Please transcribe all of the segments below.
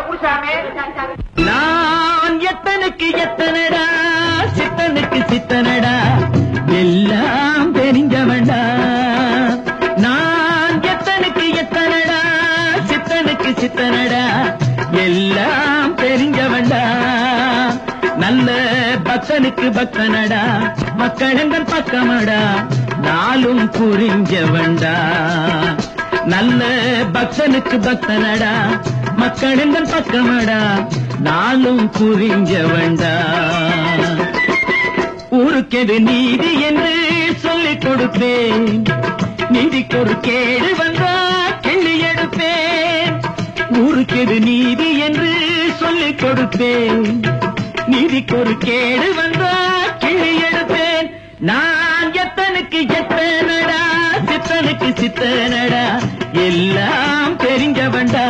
குடிச்சாமே நான் எத்தனுக்கு எத்தனடா சித்தனுக்கு சித்தனடா எல்லாம் தெரிஞ்சவன்டா நான் எத்தனுக்கு எத்தனடா சித்தனுக்கு சித்தனடா எல்லாம் தெரிஞ்சவன்டா நல்ல பக்தனுக்கு பக்தனடா மக்களங்கள் பக்கமடா நாளும் புரிஞ்சவன்டா நல்ல பக்தனுக்கு பக்தனடா மக்களங்கள் பக்கமடா நாளும் புரிஞ்சவன்டா ஊருக்கெது நீதி என்று சொல்லிக் கொடுப்பேன் நீதிக்கு ஒரு கேடு வந்தா கிள்ளி எடுப்பேன் ஊருக்கெது நீதி என்று சொல்லிக் கொடுப்பேன் நீதிக்கு ஒரு கேடு வந்தா கிள்ளி எடுப்பேன் நான் எத்தனுக்கு எத்தனடா சித்தனுக்கு சித்தனடா எல்லாம் தெரிஞ்சவன்டா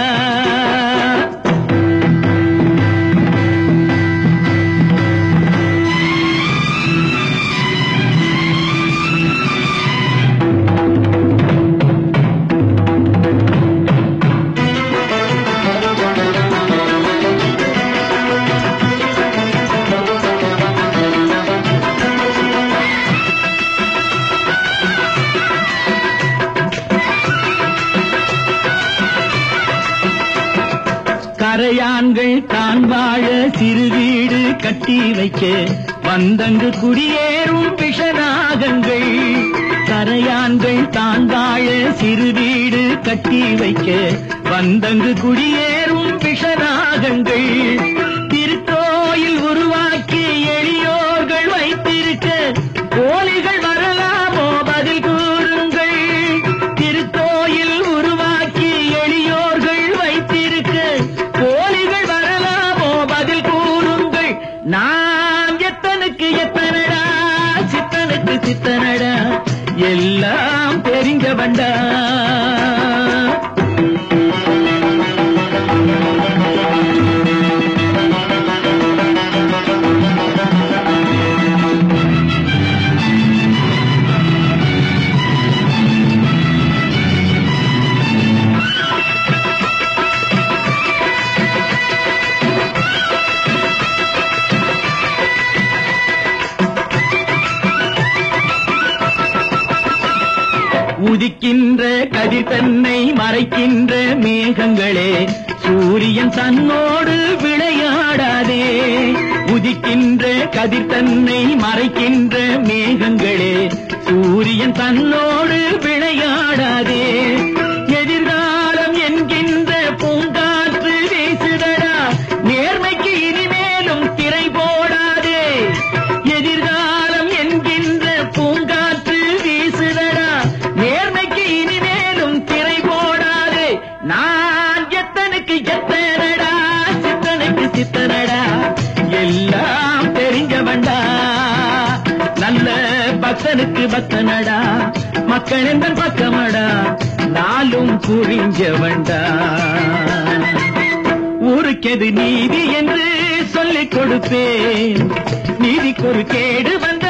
கரையான்கள் தான் வாழ சிறு வீடு கட்டி வைக்க வந்தங்கு குடியேறும் விஷநாகங்கள் கரையான்கள் தான் வாழ சிறு வீடு கட்டி வைக்க வந்தங்கு குடியேறும் விஷநாகங்கள் திருக்கோயில் உருவாக்கி எளியோர்கள் வைத்திருக்க கோழிகள் வரலாமோ பதில் கூறுங்கள் திருக்கோயில் உருவாக்கி எளியோர்கள் வைத்திருக்க கோழிகள் வரலாமோ பதில் கூறுங்கள் நான் எத்தனுக்கு எத்தனடா சித்தனுக்கு சித்தனடா எல்லாம் தெரிஞ்சவன்டா உதிக்கின்ற கதிர் தன்னை மறைக்கின்ற மேகங்களே சூரியன் தன்னோடு விளையாடாதே உதிக்கின்ற கதிர் தன்னை மறைக்கின்ற மேகங்களே சூரியன் தன்னோடு விளையாடாதே எதிர்காலம் என்கின்ற பூங்காற்று வீசுதடா நேர்மைக்கு இனிமேலும் திரை போடாதே எதிர்காலம் என்கின்ற பூங்காற்று வீசுதடா நேர்மைக்கு இனிமேலும் திரை போடாதே நான் எத்தனுக்கு எத்தனடா சித்தனுக்கு சித்தனடா எல்லாம் தெரிஞ்சவன்டா நல்ல பக்தனுக்கு பக்தனடா மக்கள் என்பன் பக்கமடா நாளும் புரிஞ்சவன்டா ஊருக்கெது நீதி என்று சொல்லிக் கொடுப்பேன் நீதிக்கு ஒரு கேடு வந்த